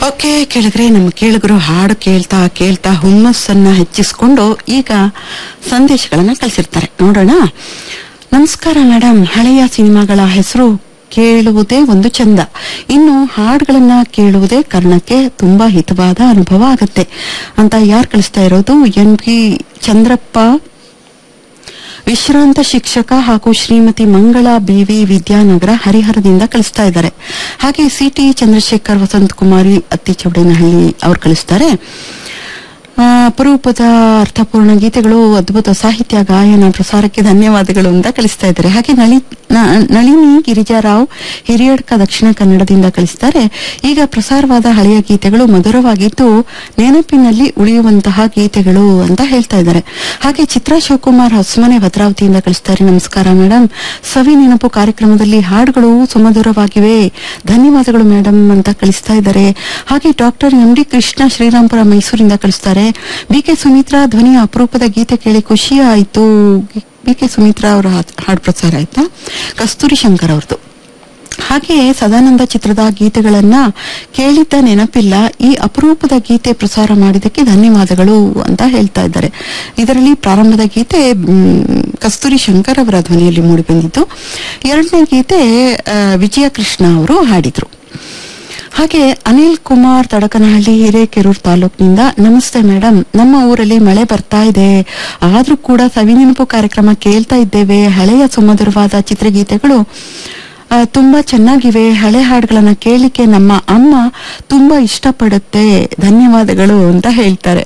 okay ಕೇಳಿದ್ರೆ ನಮ್ಮ ಕೇಳಿಗರು ಹಾಡು ಕೇಳ್ತಾ ಕೇಳ್ತಾ ಹುಮ್ಮಸ್ಸನ್ನ ಹೆಚ್ಚಿಸ್ಕೊಂಡು ಈಗ ಸಂದೇಶಗಳನ್ನ ಕಳಿಸಿರ್ತಾರೆ ನೋಡೋಣ ನಮಸ್ಕಾರ ಮೇಡಮ್ ಹಳೆಯ ಸಿನಿಮಾಗಳ ಹೆಸರು ಕೇಳುವುದೇ ಒಂದು ಚಂದ ಇನ್ನು ಹಾಡುಗಳನ್ನ ಕೇಳುವುದೇ ಕರ್ಣಕ್ಕೆ ತುಂಬಾ ಹಿತವಾದ ಅನುಭವ ಆಗತ್ತೆ ಅಂತ ಯಾರು ಕಳಿಸ್ತಾ ಇರೋದು ಎನ್ ಪಿ ಚಂದ್ರಪ್ಪ ವಿಶ್ರಾಂತ ಶಿಕ್ಷಕ ಹಾಗೂ ಶ್ರೀಮತಿ ಮಂಗಳ ಬಿವಿ ವಿದ್ಯಾನಗರ ಹರಿಹರದಿಂದ ಕಳಿಸ್ತಾ ಇದ್ದಾರೆ ಹಾಗೆ ಸಿಟಿ ಚಂದ್ರಶೇಖರ್ ವಸಂತ ಕುಮಾರಿ ಅತ್ತಿಚೌಡೇನಹಳ್ಳಿ ಅವ್ರು ಕಳಿಸ್ತಾರೆ ಆ, ಅಪರೂಪದ ಅರ್ಥಪೂರ್ಣ ಗೀತೆಗಳು ಅದ್ಭುತ ಸಾಹಿತ್ಯ ಗಾಯನ ಪ್ರಸಾರಕ್ಕೆ ಧನ್ಯವಾದಗಳು ಅಂತ ಕಳಿಸ್ತಾ ಇದ್ದಾರೆ ಹಾಗೆ ನಳಿ ನ- ನಳಿನಿ ಗಿರಿಜಾರಾವ್ ಹಿರಿಯಡ್ಕ ದಕ್ಷಿಣ ಕನ್ನಡದಿಂದ ಕಳಿಸ್ತಾರೆ ಈಗ ಪ್ರಸಾರವಾದ ಹಳೆಯ ಗೀತೆಗಳು ಮಧುರವಾಗಿದ್ದು ನೆನಪಿನಲ್ಲಿ ಉಳಿಯುವಂತಹ ಗೀತೆಗಳು ಅಂತ ಹೇಳ್ತಾ ಇದ್ದಾರೆ ಹಾಗೆ ಚಿತ್ರಾ ಶಿವಕುಮಾರ್ ಹೊಸಮನೆ ಭದ್ರಾವತಿಯಿಂದ ಕಳಿಸ್ತಾರೆ ನಮಸ್ಕಾರ ಮೇಡಮ್ ಸವಿ ನೆನಪು ಕಾರ್ಯಕ್ರಮದಲ್ಲಿ ಹಾಡುಗಳು ಸುಮಧುರವಾಗಿವೆ ಧನ್ಯವಾದಗಳು ಮೇಡಮ್ ಅಂತ ಕಳಿಸ್ತಾ ಇದ್ದಾರೆ ಹಾಗೆ doctor M D Krishna Srirampura ಮೈಸೂರಿಂದ ಕಳಿಸ್ತಾರೆ ಬಿ ಕೆ ಸುಮಿತ್ರಾ ಧ್ವನಿಯ ಅಪರೂಪದ ಗೀತೆ ಕೇಳಿ ಖುಷಿ ಆಯ್ತು ಬಿ ಕೆ ಸುಮಿತ್ರಾ ಅವರ ಹಾಡು ಪ್ರಸಾರ ಆಯ್ತಾ ಕಸ್ತೂರಿ ಶಂಕರ್ ಅವ್ರದ್ದು ಹಾಗೆ ಸದಾನಂದ ಚಿತ್ರದ ಗೀತೆಗಳನ್ನ ಕೇಳಿದ್ದ ನೆನಪಿಲ್ಲ ಈ ಅಪರೂಪದ ಗೀತೆ ಪ್ರಸಾರ ಮಾಡಿದ್ದಕ್ಕೆ ಧನ್ಯವಾದಗಳು ಅಂತ ಹೇಳ್ತಾ ಇದ್ದಾರೆ ಇದರಲ್ಲಿ ಪ್ರಾರಂಭದ ಗೀತೆ ಮ್, ಕಸ್ತೂರಿ ಶಂಕರ್ ಅವರ ಧ್ವನಿಯಲ್ಲಿ ಮೂಡಿಬಂದಿದ್ದು ಎರಡನೇ ಗೀತೆ ಆ, ವಿಜಯ ಕೃಷ್ಣ ಅವರು ಹಾಡಿದ್ರು ಹಾಗೆ ಅನಿಲ್ ಕುಮಾರ್ ತಡಕನಹಳ್ಳಿ ಹಿರೇಕೆರೂರು ತಾಲೂಕಿನಿಂದ ನಮಸ್ತೆ ಮೇಡಮ್ ನಮ್ಮ ಊರಲ್ಲಿ ಮಳೆ ಬರ್ತಾ ಇದೆ ಆದ್ರೂ ಕೂಡ ಸವಿನೆನಪು ಕಾರ್ಯಕ್ರಮ ಕೇಳ್ತಾ ಇದ್ದೇವೆ ಹಳೆಯ ಸುಮಧುರವಾದ ಚಿತ್ರಗೀತೆಗಳು ಆ, ತುಂಬಾ ಚೆನ್ನಾಗಿವೆ ಹಳೆ ಹಾಡುಗಳನ್ನ ಕೇಳಿಕೆ ನಮ್ಮ ಅಮ್ಮ ತುಂಬಾ ಇಷ್ಟಪಡುತ್ತೆ ಧನ್ಯವಾದಗಳು ಅಂತ ಹೇಳ್ತಾರೆ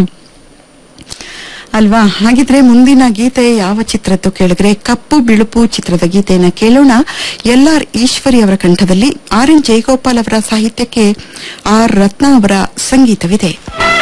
ಅಲ್ವಾ ಹಾಗಿದ್ರೆ ಮುಂದಿನ ಗೀತೆ ಯಾವ ಚಿತ್ರದ್ದು ಕೇಳಿದ್ರೆ ಕಪ್ಪು ಬಿಳುಪು ಚಿತ್ರದ ಗೀತೆಯನ್ನ ಕೇಳೋಣ ಎಲ್ ಆರ್ ಈಶ್ವರಿ ಅವರ ಕಂಠದಲ್ಲಿ ಆರ್ ಎನ್ ಜಯಗೋಪಾಲ್ ಅವರ ಸಾಹಿತ್ಯಕ್ಕೆ ಆರ್ ರತ್ನ ಅವರ ಸಂಗೀತವಿದೆ